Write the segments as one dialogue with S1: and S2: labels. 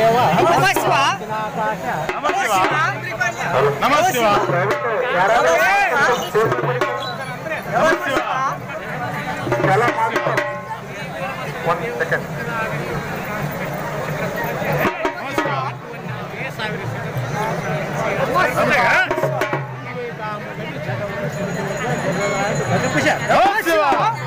S1: ನಮ ಶಿವ
S2: ನಮ ಶಿವ
S3: ಒಂದು ಸೆಕೆಂಡ್
S2: ನಮ ಶಿವ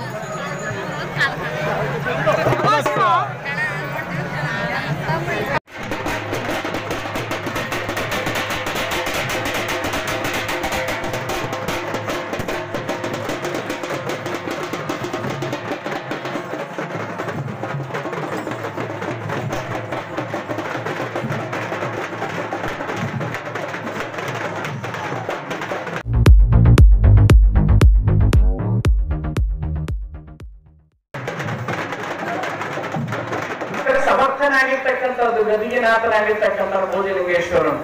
S4: ಸಮರ್ಥನಾಗಿರ್ತಕ್ಕಂಥದ್ದು ಗದಿಗೆನಾಥನಾಗಿರ್ತಕ್ಕಂಥ ಭೋಜಲಿಂಗೇಶ್ವರನು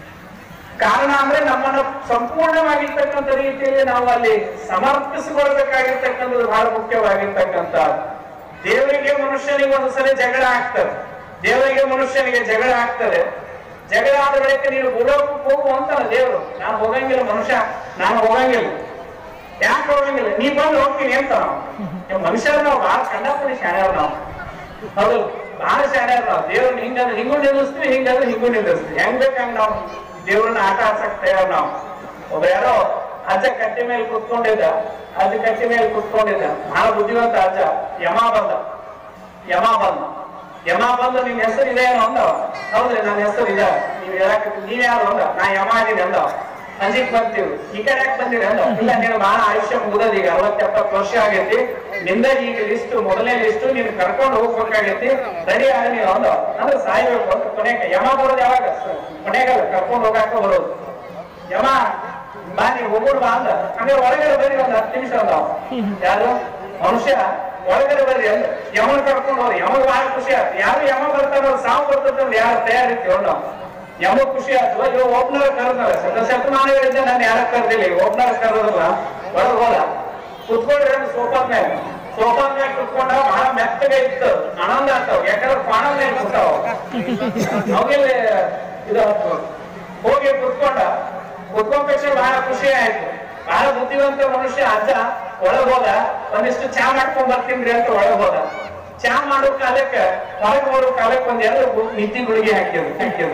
S4: ಕಾರಣ ಅಂದ್ರೆ ನಮ್ಮನ್ನು ಸಂಪೂರ್ಣವಾಗಿರ್ತಕ್ಕಂಥ ರೀತಿಯಲ್ಲಿ ನಾವು ಅಲ್ಲಿ ಸಮರ್ಪಿಸಿಕೊಳ್ಬೇಕಾಗಿರ್ತಕ್ಕಂಥದ್ದು ಬಹಳ ಮುಖ್ಯವಾಗಿರ್ತಕ್ಕಂಥ ದೇವರಿಗೆ ಮನುಷ್ಯನಿಗೆ ಒಂದ್ಸಲ ಜಗಳ ಆಗ್ತದೆ ದೇವರಿಗೆ ಮನುಷ್ಯನಿಗೆ ಜಗಳ ಆಗ್ತದೆ ಜಗಳ ಆದ ಬಳಿಕ ನೀನು ಭೂಲೋಕಕ್ಕೆ ಹೋಗು ಅಂತಾನ ದೇವರು ನಾನು ಹೋಗಂಗಿಲ್ಲ ಮನುಷ್ಯ ನಾನು ಹೋಗಂಗಿಲ್ಲ ಯಾಕೆ ಹೋಗಂಗಿಲ್ಲ ನೀ ಬಂದು ಹೋಗ್ತೀನಿ ಅಂತ ನಾವು ಮನುಷ್ಯರು ನಾವು ಬಹಳ ಕಂಡಪಡಿ ಶಾಣ್ಯವ್ರು ನಾವು ಹೌದು ಬಹಳ ಶಾಣ್ಯವ್ರು ನಾವು ದೇವ್ರನ್ನ ಹಿಂಗಂದ್ರೆ ಹಿಂಗೂ ನಿಲ್ಲಿಸ್ತೀವಿ ಹಿಂಗಂದ್ರೆ ಹಿಂಗೂ ನಿಲ್ಲಿಸ್ತೀವಿ ಹೆಂಗ್ ಬೇಕಂಗ್ ನಾವು ದೇವ್ರನ್ನ ಆಟ ಆಡ್ಸಕ್ ತಯಾರು ನಾವು ಒಬ್ಬ ಯಾರೋ ಅಜ್ಜ ಕಟ್ಟಿ ಮೇಲೆ ಕುತ್ಕೊಂಡಿದ್ದ ಅಜ್ಜ ಕಟ್ಟಿ ಮೇಲೆ ಕುತ್ಕೊಂಡಿದ್ದ ಬಹಳ ಬುದ್ಧಿವಂತ ಅಜ್ಜ ಯಮ ಬಂದ ಯಮ ಬಂದ ಯಮ ಬಂದು ನಿನ್ ಹೆಸರು ಇದೆ ಏನೋ ಅಂದ ಹೌದ್ರಿ ನನ್ನ ಹೆಸರು ಇದೆ ನೀವ್ ಹೇಳಕ್ ನೀವ್ ಯಾರು ಅಂದ ನಾ ಯಮ ಅದೀನಿ ಅಂದ ಅಂಜಿಕ್ ಬಂತೀವಿ ಈ ಕಡೆ ಯಾಕೆ ಬಂದಿರಿ ಅಂದ ಇಲ್ಲ ನೀನು ಬಹಳ ಆಯುಷ್ಯ ಮುಗಿದದ ಈಗ ಅರವತ್ತ ಎಪ್ಪತ್ತು ವರ್ಷ ಆಗೈತಿ ನಿಂದ ಈಗ ಲಿಸ್ಟ್ ಮೊದಲನೇ ಲಿಸ್ಟ್ ನೀನು ಕರ್ಕೊಂಡು ಹೋಗ್ಬೇಕಾಗೈತಿ ರೆಡಿ ಆಗ ನೀವು ಅಂದ ಅಂದ್ರೆ ಸಾಯ್ಬೇಕು ಅಂತ ಕೊನೆಗೆ ಯಮ ಬರೋದು ಯಾವಾಗ ಕೊನೆಗಲ್ಲ ಕರ್ಕೊಂಡು ಹೋಗಾಕ ಬರೋದು ಯಮ ಬಾ ನೀವು ಹೋಗೋಣ ಬಾ ಅಂದ ಹಂಗೆ ಒಳಗಡೆ ಬರ್ರಿ ಒಂದ್ ಹತ್ತು ನಿಮಿಷ ಅಂದ ಅವ. ಯಾರು ಮನುಷ್ಯ ಒಳಗಡೆ ಬರ್ರಿ ಅಂದ ಯಮನ್ ಕರ್ಕೊಂಡು ಹೋದ್ರಿ ಯಮಗ್ ಬಹಳ ಖುಷಿ ಆಯ್ತು ಯಾರು ಯಮ ಬರ್ತಾರೋ ಸಾವು ಬರ್ತದಂದ್ರೆ ಯಾರು ತಯಾರಿರ್ತೀವಿ ನಾವು ಯಮ ಖುಷಿ ಆಯ್ತು ಇವ ಒಬ್ನರ ಕರೆದಲ್ಲ ಶತ ಶತಮಾನಗಳಿಂದ ನಾನು ಯಾರ ಕರೆದಿಲ್ಲ ಒಬ್ನರ ಕರೆದಲ್ಲ ಒಳಗ್ ಹೋದ ಕುತ್ಕೊಂಡ್ರೆ ಸೋಫಾ ಮೇಲೆ ಸೋಫಾ ಮೇಲೆ ಕುತ್ಕೊಂಡ ಬಹಳ ಮೆತ್ತಗೆ ಇತ್ತು ಆನಂದ ಆಗ್ತಾವ ಯಾಕಂದ್ರೆ ಪ್ರಾಣ ಮೇಲೆ ಕೂತಾವ ಅವಾಗೆಲ್ಲ ಇದು ಆಯ್ತು. ಹೋಗಿ ಕುತ್ಕೊಂಡ ಕುತ್ಕೊಂಡ ತಕ್ಷಣ ಬಹಳ ಖುಷಿ ಆಯ್ತು ಬಹಳ ಬುದ್ಧಿವಂತ ಮನುಷ್ಯ ಅಜ್ಜ ಒಳಗ್ ಹೋದ ಒಂದಿಷ್ಟು ಚಾ ಮಾಡ್ಕೊಂಡ್ ಬರ್ತೀನಿ ಅಂತ ಒಳಗ್ ಹೋದ ಚಾ ಮಾಡೋ ಕಾಲಕ್ಕೆ ಹೊರಗೆ ಬರೋ ಕಾಲಕ್ಕೆ ಒಂದ್ ಎರಡು ಗು- ನಿತ್ತಿ ಗುಳಿಗೆ ಹಾಕಿದ್ರು ಹಾಕಿದ್ರು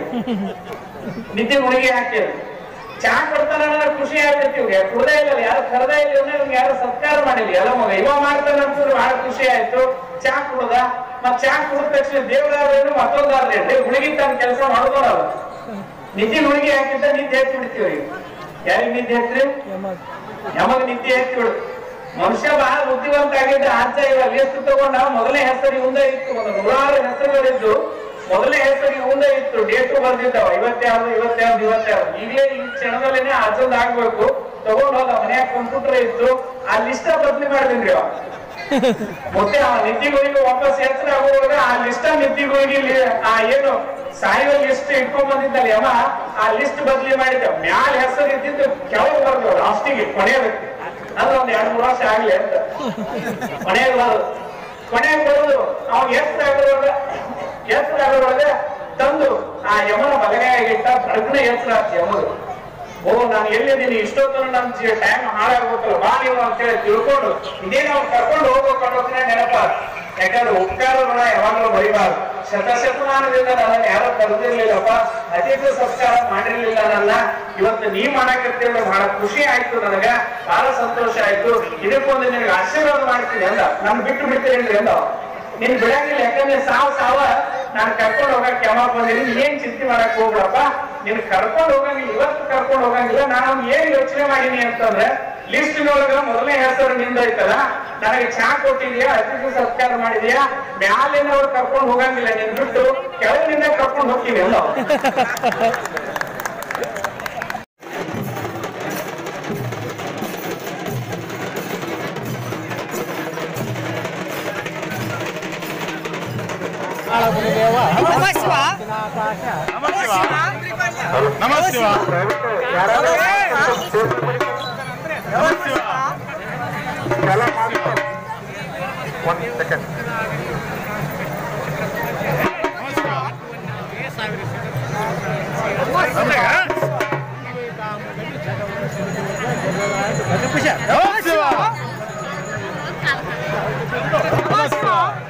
S4: ನಿತ್ತಿ ಗುಳಿಗೆ ಹಾಕಿದ್ರು ಚಾ ಕೊಡ್ತಾನ ಅನ್ನೋ ಖುಷಿ ಆಗ್ತೈತಿ ಇವ್ಗೆ ಕುಡ್ದೇ ಇಲ್ಲ ಯಾರು ಕರೆದೇ ಇಲ್ಲ ಇವ್ನ, ಇವ್ನಿಗೆ ಯಾರು ಸತ್ಕಾರ ಮಾಡಿಲ್ಲ ಎಲ್ಲ ಮಗ ಇವ ಮಾಡ್ತಾನ ಅಂತ ಬಹಳ ಖುಷಿ ಆಯ್ತು ಚಾ ಕುಡ್ದ ಮತ್ ಚಾ ಕುಡಿದ ತಕ್ಷಣ ದೇವರಾದ್ರೇನು ಮತ್ತೊಂದಾದ್ರೇನು ಗುಳಿಗೆ ತನ್ನ ಕೆಲಸ ಮಾಡ್ಕೊಳಲ್ಲ ನಿದ್ದೆ ಗುಳಿಗೆ ಹಾಕಿದ್ದ ನಿದ್ದೆ ಎತ್ತಿ ಬಿಡ್ತೀವಿ ಯಾರಿಗೆ ನಿದ್ದೆ ಎತ್ರಿ ಯಮಗ್ ನಿದ್ದೆ ಎತ್ತಿ ಬಿಡು ಮನುಷ್ಯ ಬಹಳ ಬುದ್ಧಿವಂತ ಆಗಿದ್ದ ಅಜ್ಜ ಇವಾಗ ಲಿಸ್ಟ್ ತಗೊಂಡ ಮೊದಲನೇ ಹೆಸರು ಮುಂದೆ ಇತ್ತು ಒಂದು ನೂರಾರು ಹೆಸರುಗಳಿದ್ದು ಮೊದಲನೇ ಹೆಸರು ಮುಂದೆ ಇತ್ತು ಡೇಟು ಬರ್ದಿದ್ದಾವ ಇವತ್ತ್ಯಾವ್ದು ಇವತ್ತ್ಯಾವ್ದು ಇವತ್ತ್ಯಾವ್ದು ಈಗಲೇ ಈ ಕ್ಷಣದಲ್ಲೇನೆ ಅಜ್ಜಂದ್ ಆಗ್ಬೇಕು ತಗೊಂಡ್ ಹೋದ ಮನ್ಯಾಗ ಕಂಪ್ಯೂಟರ್ ಇತ್ತು ಆ ಲಿಸ್ಟ್ ಬದಲಿ ಮಾಡಿದ್ರಿ ಅವ ಮತ್ತೆ ಆ ನಿಧಿಗಳಿಗೆ ವಾಪಸ್ ಹೆಸರು ಆಗುವಾಗ ಆ ಲಿಸ್ಟ್ ನಿಧಿಗಳಿಗೆ ಲಿ- ಆ ಏನು ಸಾಯುವ ಲಿಸ್ಟ್ ಇಟ್ಕೊಂಡ್ ಬಂದಿದ್ದಲ್ಲ ಯಮ ಆ ಲಿಸ್ಟ್ ಬದಲಿ ಮಾಡಿದ್ದ ಮ್ಯಾಲ ಹೆಸರು ಇದ್ದಿದ್ದು ಕೆಳಗೆ ಬರ್ದು ಲಾಸ್ಟಿಗೆ ಕೊನೆಯದಕ್ಕೆ ಅಂದ್ರೆ ಒಂದ್ ಎರಡ್ ಮೂರು ವರ್ಷ ಆಗ್ಲಿ ಅಂತ ಕೊನೆಗೆ ಬರೋದು ಕೊನೆಗೆ ಬರೋದು ಅವಾಗ ಹೆಸರು ಆಗೋದ್ರೊಳಗ ಹೆಸರು ಆಗೋದ್ರೊಳಗ ತಂದು ಆ ಯಮನ ಬಲಗೈಯಾಗ ಇಟ್ಟ ಪ್ರಜ್ಞೆ ಹೆಸರು ಆಯ್ತು ಯಮದು ಓ ನಾನು ಎಲ್ಲಿದ್ದೀನಿ ಇಷ್ಟೊತ್ತನ ನನ್ನ ಟೈಮ್ ಹಾಳಾಗ್ಬೇಕಲ್ಲ ಬಾ ನೀವು ಅಂತ ಹೇಳಿ ತಿಳ್ಕೊಂಡು ಇದೇ ನಾವು ಕರ್ಕೊಂಡು ಹೋಗ್ಬೇಕು ಅನ್ನೋದನ್ನ ನೆನಪ ಯಾಕಂದ್ರೆ ಉಪಕಾರ ಋಣ ಯಾವಾಗಲೂ ಬರಿಬಾರ್ದು ಶತಶತಮಾನದಿಂದ ನನ್ನನ್ನು ಯಾರು ಕರೆದಿರ್ಲಿಲ್ಲಪ್ಪ ಅತಿಥಿ ಸತ್ಕಾರ ಮಾಡಿರ್ಲಿಲ್ಲ ನನ್ನ ಇವತ್ತು ನೀ ಮಾಡಾಕತ್ತೀವಿ ಬಹಳ ಖುಷಿ ಆಯ್ತು ನನಗ ಬಹಳ ಸಂತೋಷ ಆಯ್ತು ಇದಕ್ಕೊಂದು ನಿನಗೆ ಆಶೀರ್ವಾದ ಮಾಡ್ತೀನಿ ಅಂದ ನನ್ ಬಿಟ್ಟು ಬಿಡ್ತೀನಿ ಅಂದ ನಿನ್ ಬಿಡಂಗಿಲ್ಲ ಯಾಕಂದ್ರೆ ಸಾವ್ ಸಾವ ನಾನು ಕರ್ಕೊಂಡು ಹೋಗಕ್ ಯಾವಾಗ ಬಂದಿನಿ ಏನ್ ಚಿಂತೆ ಮಾಡಕ್ ಹೋಗ್ಬಿಡಪ್ಪ ನಿನ್ ಕರ್ಕೊಂಡು ಹೋಗಂಗಿಲ್ಲ ಇವತ್ತು ಕರ್ಕೊಂಡು ಹೋಗಂಗಿಲ್ಲ ನಾನು ಅವ್ನ್ ಏನ್ ಯೋಚನೆ ಮಾಡೀನಿ ಅಂತಂದ್ರೆ ಲಿಸ್ಟಿನೊಳಗ ಮೊದಲನೇ ಹೆಸರು ನಿಂದೈತಲ್ಲ ನನಗೆ ಚಾ ಕೊಟ್ಟಿದ್ಯಾ ಅತಿಥಿ ಸತ್ಕಾರ ಮಾಡಿದ್ಯಾ ಮ್ಯಾಲಿನವ್ರು ಕರ್ಕೊಂಡು ಹೋಗಂಗಿಲ್ಲ ನಿನ್ ಬಿಟ್ಟು ಕೆಳಗಿನಿಂದ ಕರ್ಕೊಂಡು ಹೋಗ್ತೀನಿ ಅಲ್ಲ
S1: ನಮ ಶಿವ
S2: ನಮ ಶಿವ ನಮ ಶಿವ ನಮ ಶಿವ
S3: ಒಂದು ಸೆಕೆಂಡ್
S2: ನಮ ಶಿವ
S1: ಖುಷಿ
S2: ನಮಃ ಶಿವ
S1: ನಮಃ ಶಿವ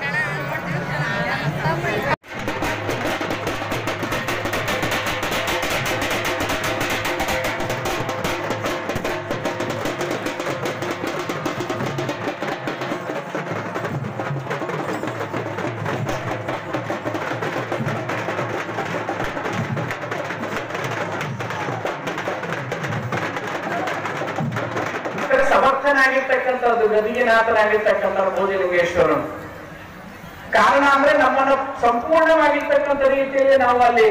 S4: ಸಮರ್ಥನಾಗಿರ್ತಕ್ಕಂಥದ್ದು ಗದಿಗೆನಾಥನಾಗಿರ್ತಕ್ಕಂಥ ಭೋಜಲಿಂಗೇಶ್ವರನು ಕಾರಣ ಅಂದ್ರೆ ನಮ್ಮನ್ನು ಸಂಪೂರ್ಣವಾಗಿರ್ತಕ್ಕಂಥ ರೀತಿಯಲ್ಲಿ ನಾವು ಅಲ್ಲಿ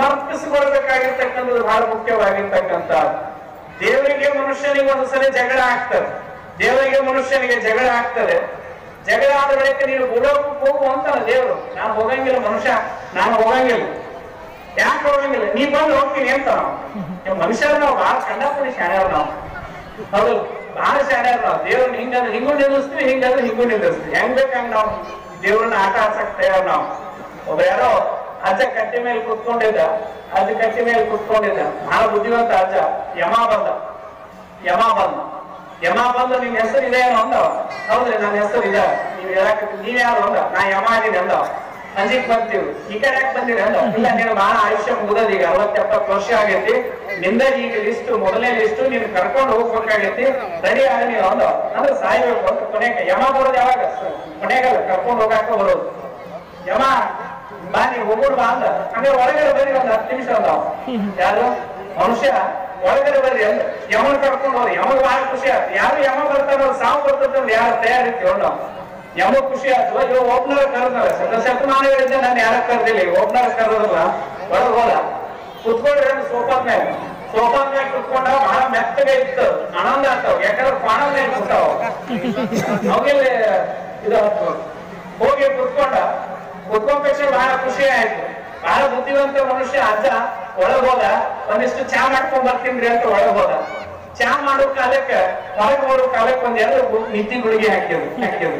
S4: ಸಮರ್ಪಿಸಿಕೊಳ್ಬೇಕಾಗಿರ್ತಕ್ಕಂಥದ್ದು ಬಹಳ ಮುಖ್ಯವಾಗಿರ್ತಕ್ಕಂಥ ದೇವರಿಗೆ ಮನುಷ್ಯನಿಗೆ ಒಂದ್ಸಲ ಜಗಳ ಆಗ್ತದೆ ದೇವರಿಗೆ ಮನುಷ್ಯನಿಗೆ ಜಗಳ ಆಗ್ತದೆ ಜಗಳ ಆದ ಬಳಿಕ ನೀನು ಗುಡೋಕಕ್ಕೆ ಹೋಗು ಅಂತಾನ ದೇವರು ನಾನು ಹೋಗಂಗಿಲ್ಲ ಮನುಷ್ಯ ನಾನು ಹೋಗಂಗಿಲ್ಲ ಯಾಕೆ ಹೋಗಂಗಿಲ್ಲ ನೀ ಬಂದು ಹೋಗ್ತೀನಿ ಅಂತ ನಾವು ಮನುಷ್ಯರು ನಾವು ಬಹಳ ಕಂಡಪಡಿ ಶಾಣ್ಯವ್ರು ನಾವು ಹೌದು ಬಹಳ ಶಾಣ್ಯವ್ರು ನಾವು ದೇವ್ರನ್ನ ಹಿಂಗಂದ್ರೆ ಹಿಂಗೂ ನಿಲ್ಲಿಸ್ತೀವಿ ಹಿಂಗಂದ್ರೆ ಹಿಂಗೂ ನಿಲ್ಲಿಸ್ತೀವಿ ಹೆಂಗ್ ಬೇಕಂಗ್ ನಾವು ದೇವ್ರನ್ನ ಆಟ ಆಡ್ಸಕ್ ತಯಾರು ನಾವು ಒಬ್ಬ ಯಾರೋ ಅಜ್ಜ ಕಟ್ಟಿ ಮೇಲೆ ಕುತ್ಕೊಂಡಿದ್ದ ಅಜ್ಜ ಕಟ್ಟಿ ಮೇಲೆ ಕುತ್ಕೊಂಡಿದ್ದ ಬಹಳ ಬುದ್ಧಿವಂತ ಅಜ್ಜ ಯಮ ಬಂದ ಯಮ ಬಂದ ಯಮ ಬಂದ ನಿನ್ ಹೆಸರು ಇದೆ ಏನೋ ಅಂದ ಹೌದ್ರಿ ನನ್ನ ಹೆಸರು ಇದೆ ನೀವ್ ಹೇಳಕ್ ನೀವ್ ಯಾರು ಅಂದ ನಾ ಯಮ ಅದೀನಿ ಅಂದ ಅಂಜಿಕ್ ಬರ್ತೀವಿ ಈ ಕಡೆ ಯಾಕೆ ಬಂದಿರಿ ಅಂದ ಇಲ್ಲ ನೀನು ಬಹಳ ಆಯುಷ್ಯ ಮುಗಿದದ ಈಗ ಅರವತ್ ಎಪ್ಪತ್ತು ವರ್ಷ ಆಗೈತಿ ನಿಂದ ಈಗ ಲಿಸ್ಟ್ ಮೊದಲನೇ ಲಿಸ್ಟ್ ನೀನ್ ಕರ್ಕೊಂಡು ಹೋಗ್ಬೇಕಾಗೈತಿ ರೆಡಿ ಆಗ ನೀವು ಅಂದ ಅಂದ್ರೆ ಸಾಯ್ಬೇಕು ಅಂತ ಕೊನೆಗೆ ಯಮ ಬರೋದು ಯಾವಾಗ ಕೊನೆಗಲ್ಲ ಕರ್ಕೊಂಡು ಹೋಗಾಕ ಬರೋದು ಯಮ ಬಾ ನೀ ಹೋಗೋಣ ಬಾ ಅಂದ ಹಂಗೆ ಒಳಗಡೆ ಬರ್ರಿ ಒಂದ್ ಹತ್ತು ನಿಮಿಷ ಅಂದ ಅವ. ಯಾರು ಮನುಷ್ಯ ಒಳಗಡೆ ಬರ್ರಿ ಅಂದ ಯಮನ್ ಕರ್ಕೊಂಡು ಹೋಗ್ರಿ ಯಮಗ್ ಬಹಳ ಖುಷಿ ಆಯ್ತು ಯಾರು ಯಮ ಬರ್ತಾರ ಸಾವು ಬರ್ತದೆ ಅಂತ ಯಾರು ತಯಾರಿತ್ತು ನೋಡ ಯಮ ಖುಷಿ ಆಯ್ತು ಇವಾಗ ಒಬ್ನರ ಕರೆದಾರೆ ಶತ ಶತಮಾನಗಳಿಂದ ನಾನು ಯಾರ ಕರೆದಿಲ್ಲ ಈಗ ಒಬ್ನರ ಕರೆದಲ್ಲ ಒಳಗ್ ಹೋದ ಕುತ್ಕೊಂಡ್ರೆ ಸೋಫಾದ ಮೇಲೆ ಸೋಫಾದ ಮೇಲೆ ಕುತ್ಕೊಂಡ ಬಹಳ ಮೆತ್ತಗೆ ಇತ್ತು ಆನಂದ ಆಗ್ತಾವ ಯಾಕಂದ್ರೆ ಪಾಣ ಮೇಲೆ ಕೂತಾವ ಅವಾಗೆಲ್ಲ ಇದು ಆಯ್ತು. ಹೋಗಿ ಕುತ್ಕೊಂಡ ಕುತ್ಕೊಂಡ ತಕ್ಷಣ ಬಹಳ ಖುಷಿ ಆಯ್ತು ಬಹಳ ಬುದ್ಧಿವಂತ ಮನುಷ್ಯ ಅಜ್ಜ ಒಳಗ್ ಹೋದ ಒಂದಿಷ್ಟು ಚಾ ಮಾಡ್ಕೊಂಡ್ ಬರ್ತೀನಿ ಅಂತ ಒಳಗ್ ಹೋದ ಚಾ ಮಾಡೋ ಕಾಲಕ್ಕೆ ಹೊರಗೆ ಬರೋ ಕಾಲಕ್ಕೆ ಒಂದ್ ಎರಡು ಗು- ನಿದ್ದೆ ಗುಳಿಗೆ ಹಾಕಿದ್ರು ಹಾಕಿದ್ರು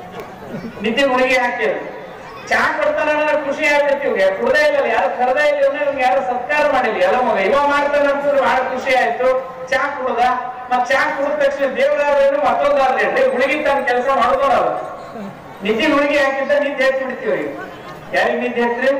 S4: ನಿದ್ದೆ ಗುಳಿಗೆ ಹಾಕಿದ್ರು ಚಾ ಕೊಡ್ತಾರ ಅನ್ನೋದು ಖುಷಿ ಆಗ್ತೈತಿ ಇವ್ರಿಗೆ ಕುಡ್ದೇ ಇಲ್ಲ ಯಾರು ಕರೆದೇ ಇಲ್ಲ ಇವ್ನ, ಇವ್ನಿಗೆ ಯಾರು ಸತ್ಕಾರ ಮಾಡಿಲ್ಲ ಎಲ್ಲ ಮಗ ಇವ ಮಾಡ್ತಾನೆ ಅಂತಂದ್ರೆ ಬಹಳ ಖುಷಿ ಆಯ್ತು ಚಾ ಕುಡ್ದ ಮತ್ ಚಾ ಕುಡಿದ ತಕ್ಷಣ ದೇವರಾದ್ರೇನು ಮತ್ತೊಂದಾದ್ರೇನು ಗುಳಿಗೆ ತನ್ನ ಕೆಲಸ ಮಾಡೋದಲ್ಲ ನಿದ್ದೆ ಗುಳಿಗೆ ಹಾಕಿದ್ದ ನಿದ್ದೆ ಹಚ್ಚಿ ಬಿಡ್ತೀವಿ ಯಾರಿಗೆ ನಿದ್ದೆ ಹಚ್ಚ್ರಿ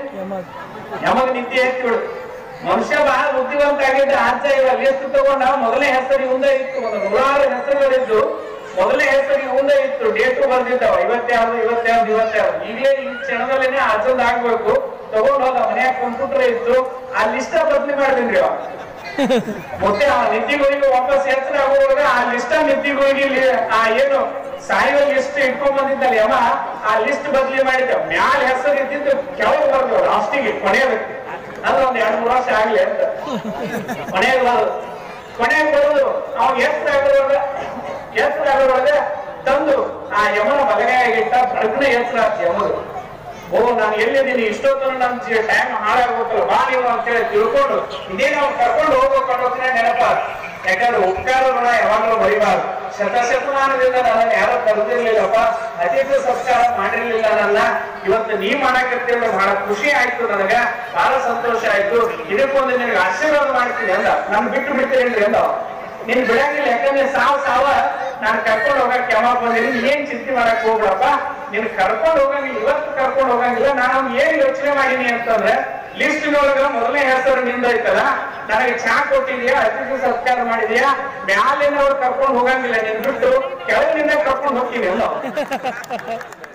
S4: ಯಮಗ್ ನಿದ್ದೆ ಹಚ್ಚಿ ಬಿಡು ಮನುಷ್ಯ ಬಹಳ ಬುದ್ಧಿವಂತ ಆಗಿದ್ದ ಆಚ ಇವಾಗ ಎಷ್ಟು ತಗೊಂಡ ಮೊದಲನೇ ಹೆಸರು ಮುಂದೆ ಇತ್ತು ಒಂದು ನೂರಾರು ಹೆಸರುಗಳಿದ್ದು ಮೊದಲನೇ ಹೆಸರು ಮುಂದೆ ಇತ್ತು ಡೇಟು ಬರ್ದಿದ್ದಾವ ಇವತ್ತ್ಯಾವ್ದು ಇವತ್ತ್ಯಾವ್ದು ಇವತ್ತ್ಯಾವ್ದು ಈಗಲೇ ಈ ಕ್ಷಣದಲ್ಲೇನೆ ಆಚಂದ ಆಗ್ಬೇಕು ತಗೊಂಡ್ ಹೋದ ಮನ್ಯಾಗ ಕಂಪ್ಯೂಟರ್ ಇತ್ತು ಆ ಲಿಸ್ಟ ಬದಲಿ ಮಾಡಿದ್ರಿ ಅವ ಮತ್ತೆ ಆ ನಿಧಿಗಳಿಗೆ ವಾಪಸ್ ಹೆಸರು ಆಗುವಾಗ ಆ ಲಿಸ್ಟ್ ನಿಧಿಗಳಿಗೆ ಆ ಏನು ಸಾಯುವ ಲಿಸ್ಟ್ ಇಟ್ಕೊಂಡ್ ಬಂದಿದ್ದಲ್ಲ ಯಮ ಆ ಲಿಸ್ಟ್ ಬದಲಿ ಮಾಡಿದ್ದ ಮ್ಯಾಲ ಹೆಸರು ಇದ್ದಿದ್ದು ಕೆಳಗೆ ಬರ್ದು ಲಾಸ್ಟಿಗೆ ಕೊನೆಯದಕ್ಕೆ ಅದು ಒಂದ್ ಎರಡ್ ಮೂರು ವರ್ಷ ಆಗ್ಲಿ ಅಂತ ಕೊನೆಗೆ ಬರೋದು ಕೊನೆಗೆ ಬರೋದು ಅವಾಗ ಹೆಸರು ಆಗೋದ್ರೊಳಗ ಹೆಸರು ಆಗೋದ್ರೊಳಗ ತಂದು ಆ ಯಮನ ಬಲಗಾಗಿಟ್ಟ ಪ್ರಜ್ಞೆ ಹೆಸರು ಆಗ್ತಿ ಯಮದು ಓ ನಾನು ಎಲ್ಲಿದ್ದೀನಿ ಇಷ್ಟೊತ್ತು ನನ್ನ ಟೈಮ್ ಹಾಳಾಗ್ಬೇಕಲ್ಲ ಬಾ ನೀವು ಅಂತ ಹೇಳಿ ತಿಳ್ಕೊಂಡು ಇದೇನು ಅವ್ರು ಕರ್ಕೊಂಡು ಹೋಗ್ಬೇಕು ಅನ್ನೋದನ್ನ ನೆನಪ ಯಾಕಂದ್ರೆ ಉಪಕಾರ ಋಣ ಯಾವಾಗಲೂ ಬರಿಬಾರ್ದು ಶತಶತಮಾನದಿಂದ ನನ್ನನ್ನು ಯಾರು ಕರೆದಿರ್ಲಿಲ್ಲಪ್ಪ ಅತಿಥಿ ಸತ್ಕಾರ ಮಾಡಿರ್ಲಿಲ್ಲ ನನ್ನ ಇವತ್ತು ನೀ ಮಾಡಾಕತ್ತೀರ ಬಹಳ ಖುಷಿ ಆಯ್ತು ನನಗ ಬಹಳ ಸಂತೋಷ ಆಯ್ತು ಇದಕ್ಕೊಂದು ನಿನಗೆ ಆಶೀರ್ವಾದ ಮಾಡ್ತೀನಿ ಅಂದ ನಾನು ಬಿಟ್ಟು ಬಿಡ್ತೀನಿ ಅಂದ ನೀನ್ ಬಿಡಂಗಿಲ್ಲ ಯಾಕಂದ್ರೆ ಸಾವ್ ಸಾವ ನಾನು ಕರ್ಕೊಂಡು ಹೋಗಕ್ ಯಾವಾಗ ಬಂದಿನಿ ಏನ್ ಚಿಂತೆ ಮಾಡಕ್ ಹೋಗ್ಬಿಡಪ್ಪ ನೀನ್ ಕರ್ಕೊಂಡು ಹೋಗಂಗಿಲ್ಲ ಇವತ್ತು ಕರ್ಕೊಂಡು ಹೋಗಂಗಿಲ್ಲ ನಾನು ಅವ್ನ್ ಏನ್ ಯೋಚನೆ ಮಾಡೀನಿ ಅಂತಂದ್ರೆ ಲಿಸ್ಟಿನೊಳಗ ಮೊದಲನೇ ಹೆಸರು ನಿಂದೈತಲ್ಲ ನನಗೆ ಚಾ ಕೊಟ್ಟಿದ್ಯಾ ಅತಿಥಿ ಸತ್ಕಾರ ಮಾಡಿದ್ಯಾ ಮ್ಯಾಲಿನವ್ರು ಕರ್ಕೊಂಡು ಹೋಗಂಗಿಲ್ಲ ನೀನ್ ಬಿಟ್ಟು ಕೆಳಗಿನಿಂದ ಕರ್ಕೊಂಡು ಹೋಗ್ತೀನಿ ಅಲ್ಲ